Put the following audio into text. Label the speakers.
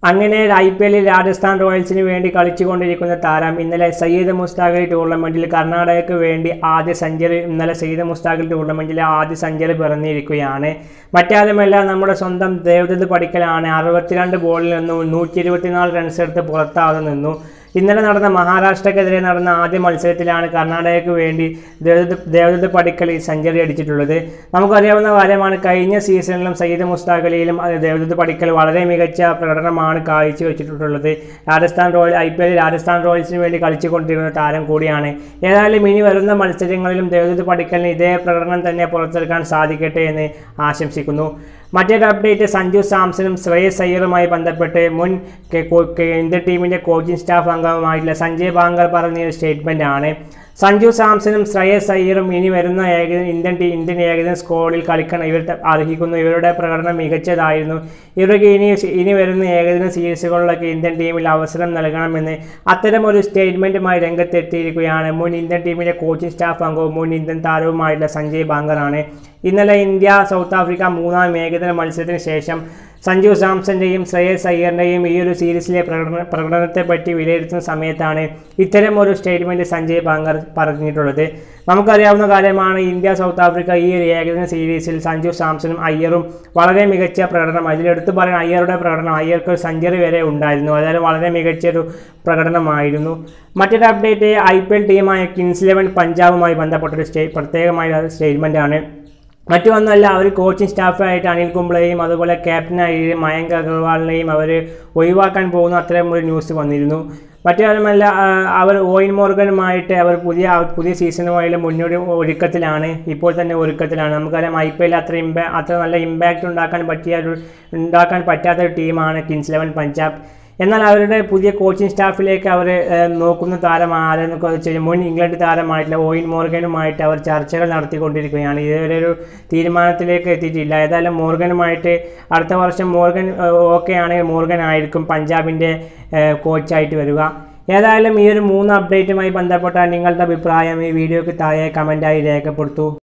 Speaker 1: അങ്ങനെ I P എല്ലിൽ രാജസ്ഥാൻ റോയൽസിന് വേണ്ടി കളിച്ചുകൊണ്ടിരിക്കുന്ന താരം ഇന്നലെ സയ്യിദ് മുസ്താഖ് അലി ടൂർണമെൻറ്റിൽ കർണാടകയ്ക്ക് വേണ്ടി ആദ്യ സെഞ്ചുറി ഇന്നലെ സയ്യിദ് മുസ്താഖ് അലി ടൂർണമെൻറ്റിലെ ആദ്യ സെഞ്ചുറി പിറന്നിരിക്കുകയാണ് മറ്റാരുമല്ല നമ്മുടെ സ്വന്തം ദേവദത്ത് പടിക്കലാണ് അറുപത്തിരണ്ട് ബോളിൽ നിന്നും നൂറ്റി ഇരുപത്തിനാല് റൺസ് എടുത്ത് പുറത്താതെ നിന്നു ഇന്നലെ നടന്ന മഹാരാഷ്ട്രക്കെതിരെ നടന്ന ആദ്യ മത്സരത്തിലാണ് കർണാടകയ്ക്ക് വേണ്ടി ദേവദത്ത് ദേവദത്ത് പടിക്കൽ ഈ സെഞ്ചുറി അടിച്ചിട്ടുള്ളത് നമുക്കറിയാവുന്ന കാര്യമാണ് കഴിഞ്ഞ സീസണിലും സയ്യിദ് മുസ്താഖ് അലിയിലും അത് ദേവദത്ത് പടിക്കൽ വളരെ മികച്ച പ്രകടനമാണ് കാഴ്ചവെച്ചിട്ടുള്ളത് രാജസ്ഥാൻ റോയൽ ഐ പി എല്ലിൽ രാജസ്ഥാൻ റോയൽസിന് വേണ്ടി കളിച്ചുകൊണ്ടിരിക്കുന്ന താരം കൂടിയാണ് ഏതായാലും ഇനി വരുന്ന മത്സരങ്ങളിലും ദേവദത്ത് പടിക്കലിന് ഇതേ പ്രകടനം തന്നെ പുറത്തെടുക്കാൻ സാധിക്കട്ടെ എന്ന് ആശംസിക്കുന്നു മറ്റൊരു അപ്ഡേറ്റ് സഞ്ജു സാംസണും ശ്രേയസ് അയ്യറുമായി ബന്ധപ്പെട്ട് മുൻ കെ- കോ- കെ- ഇന്ത്യൻ ടീമിൻ്റെ കോച്ചിങ് സ്റ്റാഫ് അംഗവുമായിട്ടുള്ള സഞ്ജയ് ബാങ്കർ പറഞ്ഞ ഒരു സ്റ്റേറ്റ്മെൻ്റ് ആണ് സഞ്ജു സാംസണും ശ്രേയസ് അയ്യറും ഇനി വരുന്ന ഏകദിന ഇന്ത്യൻ ടീം ഇന്ത്യൻ ഏകദിന സ്ക്വാഡിൽ കളിക്കണം ഇവർ അർഹിക്കുന്നു ഇവരുടെ പ്രകടനം മികച്ചതായിരുന്നു ഇവർക്ക് ഇനി ഇനി വരുന്ന ഏകദിന സീരീസുകളിലൊക്കെ ഇന്ത്യൻ ടീമിൽ അവസരം നൽകണമെന്ന് അത്തരം ഒരു സ്റ്റേറ്റ്മെൻറ്റുമായി രംഗത്തെത്തിയിരിക്കുകയാണ് മുൻ ഇന്ത്യൻ ടീമിൻ്റെ കോച്ചിങ് സ്റ്റാഫ് അംഗവും മുൻ ഇന്ത്യൻ താരവുമായിട്ടുള്ള സഞ്ജയ് ബാങ്കറാണ് ഇന്നലെ ഇന്ത്യ സൗത്ത് ആഫ്രിക്ക മൂന്നാം ഏകദിന മത്സരത്തിന് ശേഷം സഞ്ജു സാംസന്റെയും ശ്രേയസ് അയ്യറിൻ്റെയും ഈ ഒരു സീരീസിലെ പ്രകടന പ്രകടനത്തെപ്പറ്റി വിലയിരുത്തുന്ന സമയത്താണ് ഇത്തരം ഒരു സ്റ്റേറ്റ്മെൻറ്റ് സഞ്ജയ് ബാങ്കർ പറഞ്ഞിട്ടുള്ളത് നമുക്കറിയാവുന്ന കാര്യമാണ് ഇന്ത്യ സൗത്ത് ആഫ്രിക്ക ഈ ഒരു ഏകദിന സീരീസിൽ സഞ്ജു സാംസണും അയ്യറും വളരെ മികച്ച പ്രകടനം അതിലെടുത്ത് പറയാൻ അയ്യറുടെ പ്രകടനം അയ്യർക്ക് ഒരു സെഞ്ചുറി വരെ ഉണ്ടായിരുന്നു അതായത് വളരെ മികച്ചൊരു പ്രകടനമായിരുന്നു മറ്റൊരു അപ്ഡേറ്റ് ഐ പി എൽ ടീമായ കിങ്സ് ഇലവൻ പഞ്ചാബുമായി ബന്ധപ്പെട്ടൊരു സ്റ്റേ പ്രത്യേകമായ സ്റ്റേറ്റ്മെൻ്റ് ആണ് മറ്റൊന്നല്ല അവർ കോച്ചിങ് സ്റ്റാഫായിട്ട് അനിൽ കുംബ്ലയെയും അതുപോലെ ക്യാപ്റ്റനായി മയങ്ക് അഗർവാളിനെയും അവർ ഒഴിവാക്കാൻ പോകുന്ന അത്തരം ഒരു ന്യൂസ് വന്നിരുന്നു മറ്റൊന്നുമല്ല അവർ ഓയിൻ മോർഗനുമായിട്ട് അവർ പുതിയ പുതിയ സീസണുമായുള്ള മുന്നോടി ഒരുക്കത്തിലാണ് ഇപ്പോൾ തന്നെ ഒരുക്കത്തിലാണ് നമുക്കറിയാം ഐ പി എൽ അത്ര ഇമ്പാ അത്ര നല്ല ഇമ്പാക്റ്റ് ഉണ്ടാക്കാൻ പറ്റിയ ഒരു ഉണ്ടാക്കാൻ പറ്റാത്ത ഒരു ടീമാണ് കിങ്സ് ഇലവൻ പഞ്ചാബ് എന്നാൽ അവരുടെ പുതിയ കോച്ചിങ് സ്റ്റാഫിലേക്ക് അവർ നോക്കുന്ന താരം ആരെന്നൊക്കെ വെച്ച് മുൻ ഇംഗ്ലണ്ട് താരമായിട്ടുള്ള ഓയിൻ മോർഗനുമായിട്ട് അവർ ചർച്ചകൾ നടത്തിക്കൊണ്ടിരിക്കുകയാണ് ഇതുവരെ ഒരു തീരുമാനത്തിലേക്ക് എത്തിയിട്ടില്ല ഏതായാലും മോർഗനുമായിട്ട് അടുത്ത വർഷം മോർഗൻ ഓക്കെ ആണെങ്കിൽ മോർഗൻ ആയിരിക്കും പഞ്ചാബിൻ്റെ കോച്ചായിട്ട് വരിക ഏതായാലും ഈ ഒരു മൂന്ന് അപ്ഡേറ്റുമായി ബന്ധപ്പെട്ട നിങ്ങളുടെ അഭിപ്രായം ഈ വീഡിയോയ്ക്ക് താഴെ കമൻറ്റായി രേഖപ്പെടുത്തൂ